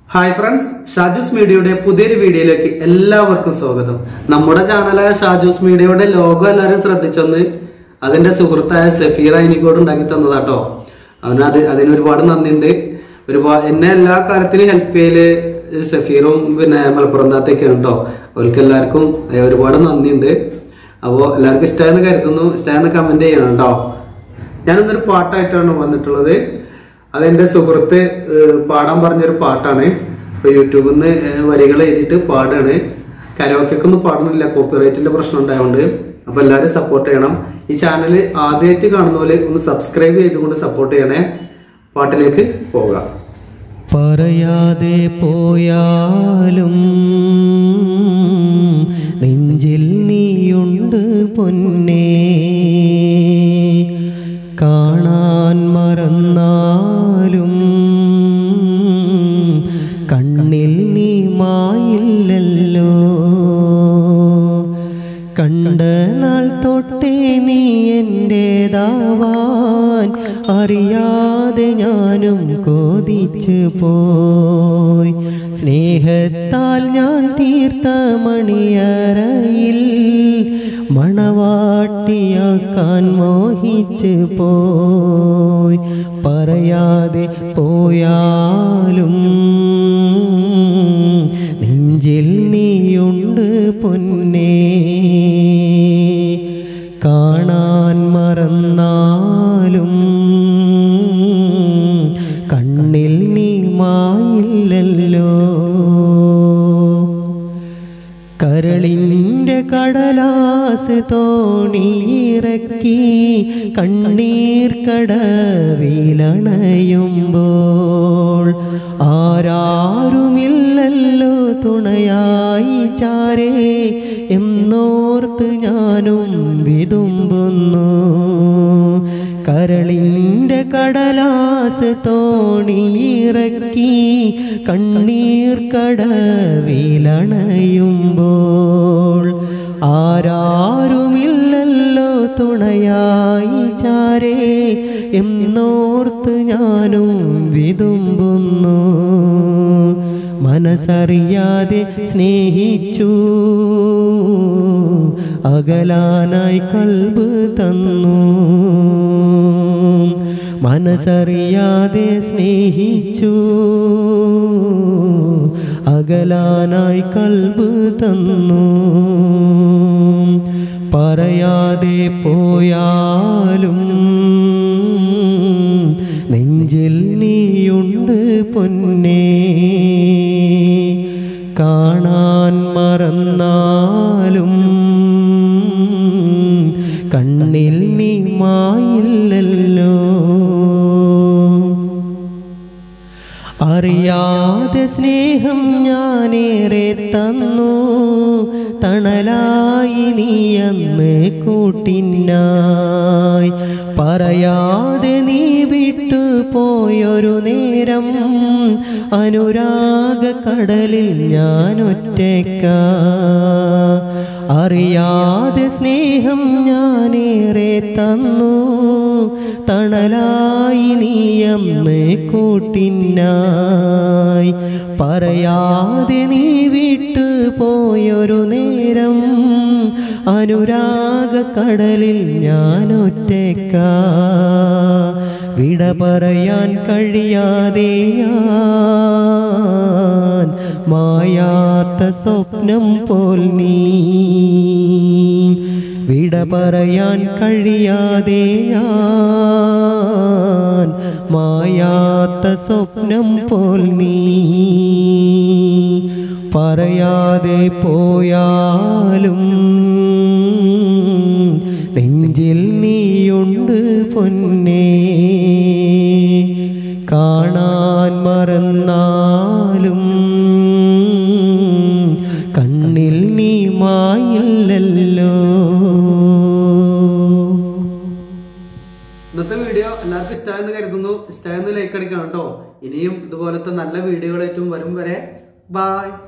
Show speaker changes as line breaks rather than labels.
hi friends ഷാജൂസ് മീഡിയയുടെ പുതിയൊരു വീഡിയോയിലേക്ക് എല്ലാവർക്കും സ്വാഗതം നമ്മുടെ ചാനലായ ഷാജൂസ് മീഡിയയുടെ ലോഗോ എല്ലാവരും ശ്രദ്ധിച്ചൊന്ന് അതിന്റെ സുഹൃത്തായ സഫീറ എനിക്കോട് ഉണ്ടാക്കി തന്നതാട്ടോ അവന് അത് അതിന് ഒരുപാട് നന്ദിയുണ്ട് ഒരുപാട് എന്നെ എല്ലാ കാര്യത്തിലും ഹെൽപ്പ് ചെയ്യല് സഫീറും പിന്നെ മലപ്പുറം താത്തൊക്കെ ഉണ്ടോ അവർക്ക് എല്ലാവർക്കും ഏ, ഒരുപാട് നന്ദിയുണ്ട് അപ്പോൾ എല്ലാവർക്കും ഇഷ്ടമായെന്ന് കരുതുന്നു ഇഷ്ടമായെന്ന് കമന്റ് ചെയ്യണം കേട്ടോ ഞാനിന്നൊരു പാട്ടായിട്ടാണ് വന്നിട്ടുള്ളത് അതെന്റെ സുഹൃത്ത് ഏഹ്, പാടാൻ പറഞ്ഞൊരു പാട്ടാണ് ഇപ്പൊ യൂട്യൂബിൽ നിന്ന് വരികൾ എഴുതിയിട്ട് പാടാണ് കരോക്കൊന്നും പാടുന്നില്ല കോപ്പിറൈറ്റിന്റെ പ്രശ്നം ഉണ്ടായതുകൊണ്ട് അപ്പൊ എല്ലാവരും സപ്പോർട്ട് ചെയ്യണം ഈ ചാനൽ ആദ്യമായിട്ട് കാണുന്ന പോലെ ഒന്ന് സബ്സ്ക്രൈബ് ചെയ്തുകൊണ്ട് സപ്പോർട്ട് ചെയ്യണേ പാട്ടിലേക്ക് പോകാം
പറയാതെ പോയാലും നെഞ്ചിൽ നീയുണ്ട് പൊന്നേ കാണാൻ മറന്നാലും കണ്ണിൽ നീ മായില്ലല്ലോ കണ്ട നാൾ തൊട്ടേ നീ എന്റേതാവാൻ അറിയാതെ ഞാനും കൊതിച്ചു പോയി സ്നേഹത്താൽ ഞാൻ തീർത്ത മണിയറയിൽ മണവാട്ടിയാക്കാൻ മോഹിച്ചു പോയി പറയാതെ പോയാലും നെഞ്ചിൽ നീയുണ്ട് പൊന്നേ കാണാൻ മറന്നാലും കണ്ണിൽ നീ മായില്ലല്ലോ കരളിൻ്റെ കടലാസ് തോണിയിറക്കി കണ്ണീർ കടവിലണയുമ്പോൾ ആരാരുമില്ലല്ലോ തുണയായി ചാരേ എന്നോർത്ത് ഞാനും വിതുമ്പുന്നു കരളിൻ്റെ കടലാസ് തോണിയിറക്കി കണ്ണീർ കടവിലണയുമ്പോൾ ആരാരുമില്ലല്ലോ തുണയായി ചാരേ എന്നോർത്ത് ഞാനും വിതുമ്പുന്നു മനസ്സറിയാതെ സ്നേഹിച്ചു അകലാനായി കൽബ് തന്നു മനസ്സറിയാതെ സ്നേഹിച്ചു അകലാനായി കൽബ് തന്നു പറയാതെ പോയാലും നെഞ്ചിൽ നീയുണ്ട് പൊന്നേ കാണാൻ മറന്നാലും കണ്ണിൽ നീ മായില്ലല്ലോ അറിയാതെ സ്നേഹം ഞാനേറെ തന്നു തണലായി നീ അന്ന് കൂട്ടിനായി പറയാതെ നീ വിട്ടു പോയൊരു നേരം അനുരാഗ കടലിൽ ഞാൻ ഒറ്റയ്ക്ക അറിയാതെ സ്നേഹം ഞാനേറെ തന്നു തണലായി നീ അന്ന് കൂട്ടിനായി പറയാതെ നീ വിട്ടു പോയൊരു നേരം അനുരാഗ കടലിൽ ഞാൻ ഒറ്റയ്ക്ക വിട പറയാൻ കഴിയാതെ ഞാൻ മായാത്ത സ്വപ്നം പോൽ നീ വിട പറയാൻ കഴിയാതെ ഞാൻ മായാത്ത സ്വപ്നം പോൽ നീ പറയാതെ പോയാലും നെഞ്ചിൽ നീയുണ്ട് പൊന്നേ കാണാൻ മറന്നാലും കണ്ണിൽ നീ മായില്ലല്ലോ
ഇന്നത്തെ വീഡിയോ എല്ലാവർക്കും ഇഷ്ടമായെന്ന് കരുതുന്നു ഇഷ്ടമായെന്ന് ലൈക്ക് അടിക്കണം കേട്ടോ ഇനിയും ഇതുപോലത്തെ നല്ല വീഡിയോകളായിട്ടും വരും വരെ ബായ്